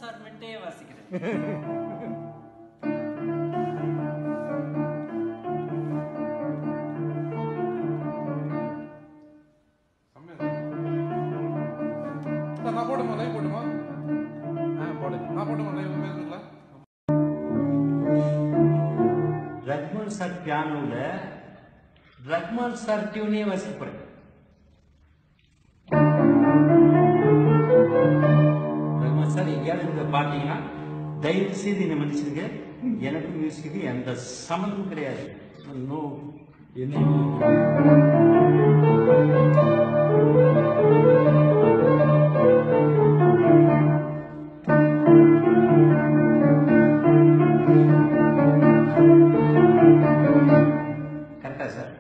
சார்மெண்ட்டே வாசிக்கிறேன் செம்மையா இருக்கு. சார், நான் போட்டுமா லைவ் போட்டுமா ஆ போடு நான் போட்டுமா லைவ் பேசுறீங்களா ரஹ்மான் சார் பியானோவில் ரஹ்மான் சார் டியூனே வாசிப்பேன் ரஹ்மான் சார் எங்கேயாவது இதை பார்த்தீங்கன்னா தயவு செய்து என்னை மன்னிச்சிருங்க எனக்கு மியூசிக்கு எந்த சம்மந்தமும் கிடையாது நோ என்ன கரெக்டா சார்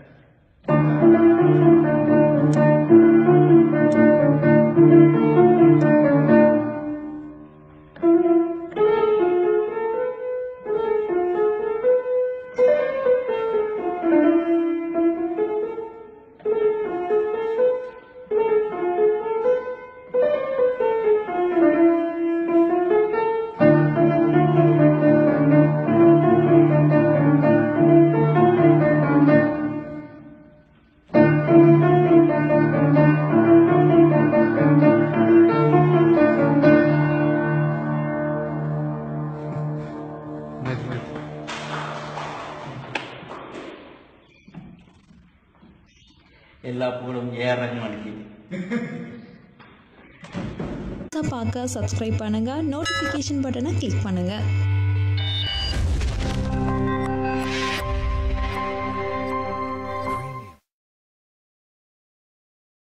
நைஸ் நைஸ் எல்லா புகழும் ஏஆர் ரஹ்மானுக்கு பார்க்க சப்ஸ்கிரைப் பண்ணுங்கள் நோட்டிஃபிகேஷன் பட்டனை கிளிக் பண்ணுங்கள்